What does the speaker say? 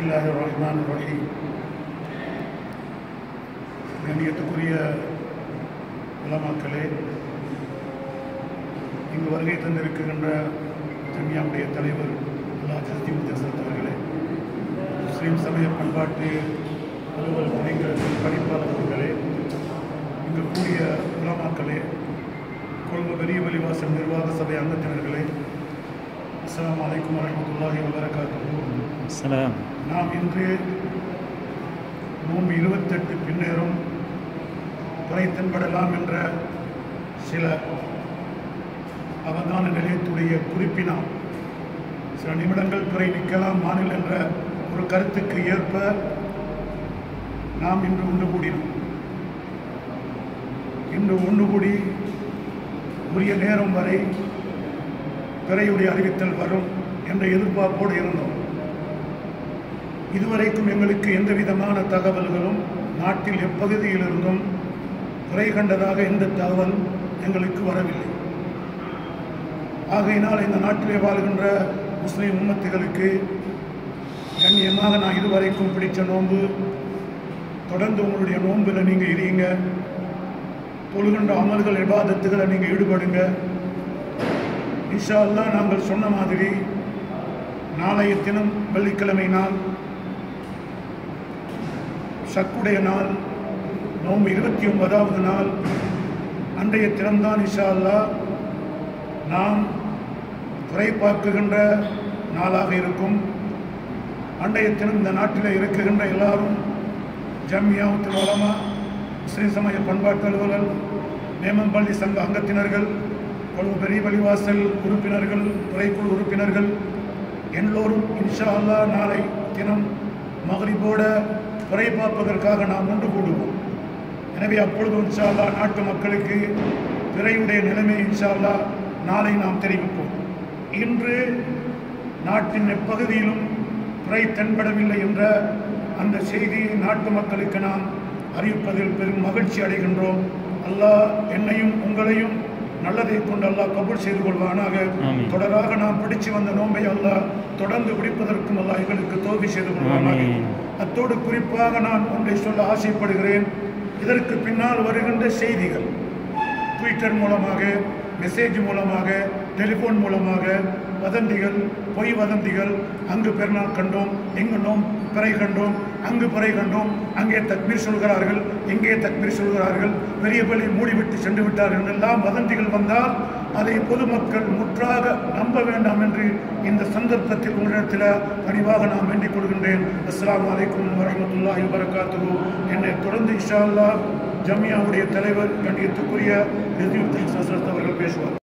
பிஸ்மில்லாஹி ரஹ்மான் ரஹீம் கண்ணியத்துக்குரிய உலமாக்களே இங்கு வருகை தந்திருக்கின்ற ஜமியாவுடைய தலைவர் அல்லா ஜஸ்தி முத்தசத் அவர்களே முஸ்லீம் சமய பண்பாட்டு அலுவல் துணைக்களத்தின் பணிப்பாளர் அவர்களே இங்கு கூடிய உலமாக்களே கொழும்பு பெரிய வழிவாசல் நிர்வாக சபை அங்கத்தினர்களே அஸ்ஸலாமு அலைக்கும் வரஹ்மத்துல்லாஹி வபரகாத்துஹு சலாம் நாம் இன்று நோன்பு இருபத்தெட்டு பின்னேறும் துறை தென்படலாம் என்ற சில அவதான நிலையத்துடைய குறிப்பினால் சில நிமிடங்கள் துறை நிற்கலாம் மாநில என்ற ஒரு கருத்துக்கு ஏற்ப நாம் இன்று ஒன்று கூடினோம் இன்று ஒன்று கூடி உரிய நேரம் வரை பிறையுடைய அறிவித்தல் வரும் என்ற எதிர்பார்ப்போடு இருந்தோம் இதுவரைக்கும் எங்களுக்கு எந்த விதமான தகவல்களும் நாட்டில் எப்பகுதியிலிருந்தும் குறை கண்டதாக எந்த தகவல் எங்களுக்கு வரவில்லை ஆகையினால் இந்த நாட்டிலே வாழ்கின்ற முஸ்லிம் உம்மத்துகளுக்கு கண்ணியமாக நான் இதுவரைக்கும் பிடிச்ச நோன்பு தொடர்ந்து உங்களுடைய நோன்பில் நீங்கள் இருங்க தொழுகின்ற அமல்கள் இபாதத்துகளை நீங்கள் ஈடுபடுங்க இன்ஷா அல்லாஹ் நாங்கள் சொன்ன மாதிரி நாளைய தினம் வெள்ளிக்கிழமை நாள் சக்குடைய நாள் நோம்பு இருபத்தி ஒன்பதாவது நாள் அன்றைய தினம்தான் இஷா அல்லாஹ் நாம் குறை பார்க்குகின்ற நாளாக இருக்கும் அன்றைய தினம் இந்த நாட்டில் இருக்குகின்ற எல்லாரும் ஜம்மியாவுத்தில் வளமா முஸ்லிம் சமய பண்பாட்டு அலுவலர் நேமம்பள்ளி சங்க அங்கத்தினர்கள் கொழும்பு பெரிய வழிவாசல் உறுப்பினர்கள் துறைக்குழு உறுப்பினர்கள் எல்லோரும் இன்ஷா அல்லாஹ் நாளை தினம் மகரிபோட குறை பார்ப்பதற்காக நாம் ஒன்று கூடுவோம் எனவே அப்பொழுது இன்ஷா அல்லாஹ் நாட்டு மக்களுக்கு பிறையுடைய நிலைமை இன்ஷா அல்லாஹ் நாளை நாம் தெரிவிப்போம் இன்று நாட்டின் எப்பகுதியிலும் பிறை தென்படவில்லை என்ற அந்த செய்தியை நாட்டு மக்களுக்கு நாம் அறிவிப்பதில் பெரும் மகிழ்ச்சி அடைகின்றோம் அல்லாஹ் என்னையும் உங்களையும் நல்லதை கொண்டு அல்லாஹ் கபூல் செய்து கொள்வானாக ஆமீன். தொடராக நாம் பிடிச்சு வந்த நோன்பை அல்லாஹ் தொடர்ந்து பிடிப்பதற்கும் அல்லாஹ் எங்களுக்கு தோல்வி செய்து கொள்வானாக ஆமீன். அத்தோடு குறிப்பாக நான் ஒன்றை சொல்ல ஆசைப்படுகிறேன் இதற்கு பின்னால் வருகின்ற செய்திகள் ட்விட்டர் மூலமாக மெசேஜ் மூலமாக டெலிஃபோன் மூலமாக வதந்திகள் பொய் வதந்திகள் அங்கு பெருநாள் கண்டோம் இங்கு நோம் பிறை கண்டோம் அங்கு பிறை கண்டோம் அங்கே தக்பீர் சொல்கிறார்கள் இங்கே தக்பீர் சொல்கிறார்கள் பெரிய பள்ளி மூடிவிட்டு சென்று விட்டார்கள் எல்லாம் வதந்திகள் வந்தால் அதை பொதுமக்கள் முற்றாக நம்ப வேண்டாம் என்று இந்த சந்தர்ப்பத்தில் உங்களிடத்தில் பணிவாக நான் வேண்டிக் கொள்கின்றேன் அஸ்ஸலாமு அலைக்கும் வரமத்துல்லாஹி வரகாத்துஹு என்னை தொடர்ந்து இன்ஷா அல்லாஹ் ஜமியாவுடைய தலைவர் கண்ணியத்துக்குரிய அவர்கள் பேசுவார்